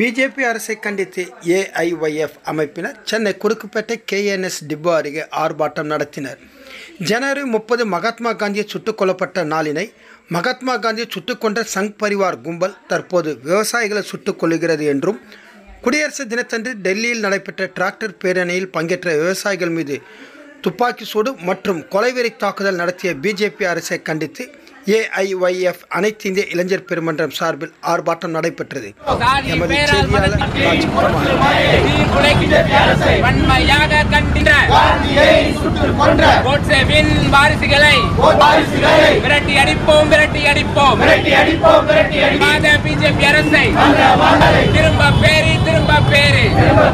BJP அரசை கண்டித்து ஏஐஒய்எஃப் அமைப்பினர் சென்னை குறுக்குப்பேட்டை கேஎன்எஸ் டிப்போ அருகே ஆர்ப்பாட்டம் நடத்தினர் ஜனவரி முப்பது மகாத்மா காந்தி சுட்டுக் கொல்லப்பட்ட நாளினை மகாத்மா காந்தி சுட்டுக் கொன்ற சங் பரிவார் கும்பல் தற்போது விவசாயிகளை சுட்டுக் கொல்லுகிறது என்றும் குடியரசு தினத்தன்று டெல்லியில் நடைபெற்ற டிராக்டர் பேரணியில் பங்கேற்ற விவசாயிகள் மீது துப்பாக்கி சூடு மற்றும் கொலைவெறி தாக்குதல் நடத்திய பிஜேபி அரசை கண்டித்து ஏஐஒய்எஃப் அனைத்து இந்திய இளைஞர் பெருமன்றம் சார்பில் ஆர்ப்பாட்டம் நடைபெற்றது எமது செய்தியாளர் ராஜ்குமார் வன்மையாக கண்டின்ற கோட்சேவின் வாரிசுகளை விரட்டி அடிப்போம் விரட்டி அடிப்போம் மாத பிஜேபி அரசை திரும்ப பேரி திரும்ப பேரு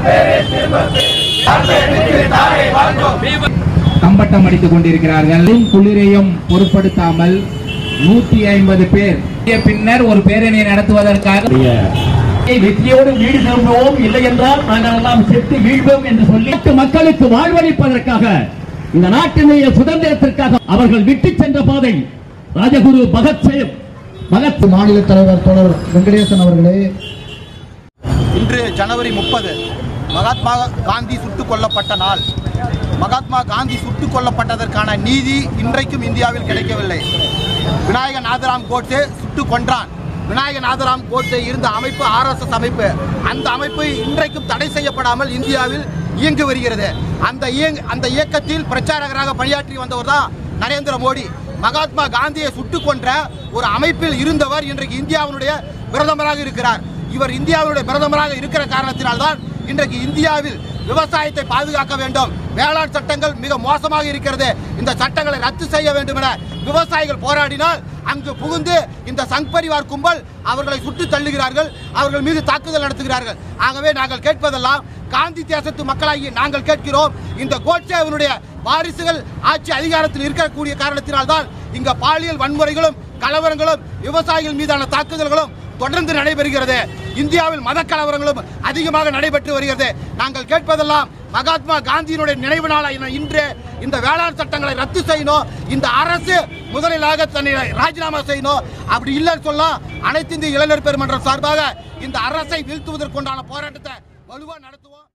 கம்பட்டம் அடித்துக் கொண்டிருக்கிறார்கள் குளிரையும் பொருட்படுத்தாமல் நூத்தி ஐம்பது பேர் பின்னர் ஒரு பேரணி நடத்துவதற்காக வெற்றியோடு வீடு திரும்புவோம் இல்லை என்றால் நாங்கள் எல்லாம் செத்து வீழ்வோம் என்று சொல்லி நாட்டு மக்களுக்கு வாழ்வளிப்பதற்காக இந்த நாட்டினுடைய சுதந்திரத்திற்காக அவர்கள் விட்டு சென்ற பாதை ராஜகுரு பகத்சிங் பகத் மாநில தலைவர் தோழர் வெங்கடேசன் அவர்களே இன்று ஜனவரி முப்பது மகாத்மா காந்தி சுட்டுக் கொல்லப்பட்ட நாள் மகாத்மா காந்தி சுட்டுக் கொல்லப்பட்டதற்கான நீதி இன்றைக்கும் இந்தியாவில் கிடைக்கவில்லை விநாயக நாதராம் கோட்சே சுட்டுக் கொன்றான் விநாயக நாதராம் கோட்சே இருந்த அமைப்பு ஆர்எஸ்எஸ் அமைப்பு அந்த அமைப்பு இன்றைக்கும் தடை செய்யப்படாமல் இந்தியாவில் இயங்கி வருகிறது அந்த இயங் அந்த இயக்கத்தில் பிரச்சாரகராக பணியாற்றி வந்தவர் தான் நரேந்திர மோடி மகாத்மா காந்தியை சுட்டுக் கொன்ற ஒரு அமைப்பில் இருந்தவர் இன்றைக்கு இந்தியாவினுடைய பிரதமராக இருக்கிறார் இவர் இந்தியாவுடைய பிரதமராக இருக்கிற காரணத்தினால்தான் இன்றைக்கு இந்தியாவில் விவசாயத்தை பாதுகாக்க வேண்டும் வேளாண் சட்டங்கள் மிக மோசமாக இருக்கிறது இந்த சட்டங்களை ரத்து செய்ய வேண்டும் என விவசாயிகள் போராடினால் அங்கு புகுந்து இந்த சங் பரிவார் கும்பல் அவர்களை சுட்டு தள்ளுகிறார்கள் அவர்கள் மீது தாக்குதல் நடத்துகிறார்கள் ஆகவே நாங்கள் கேட்பதெல்லாம் காந்தி தேசத்து மக்களாகி நாங்கள் கேட்கிறோம் இந்த கோட்சேவனுடைய வாரிசுகள் ஆட்சி அதிகாரத்தில் இருக்கக்கூடிய காரணத்தினால்தான் இங்க பாலியல் வன்முறைகளும் கலவரங்களும் விவசாயிகள் மீதான தாக்குதல்களும் தொடர்ந்து நடைபெறுகிறது இந்தியாவில் மத கலவரங்களும் அதிகமாக நடைபெற்று வருகிறது நாங்கள் கேட்பதெல்லாம் மகாத்மா காந்தியினுடைய நினைவு நாளான இன்று இந்த வேளாண் சட்டங்களை ரத்து செய்யணும் இந்த அரசு முதலிலாக தன்னை ராஜினாமா செய்யணும் அப்படி இல்லைன்னு சொல்ல அனைத்து இந்திய இளைஞர் பெருமன்றம் சார்பாக இந்த அரசை வீழ்த்துவதற்குண்டான போராட்டத்தை வலுவாக நடத்துவோம்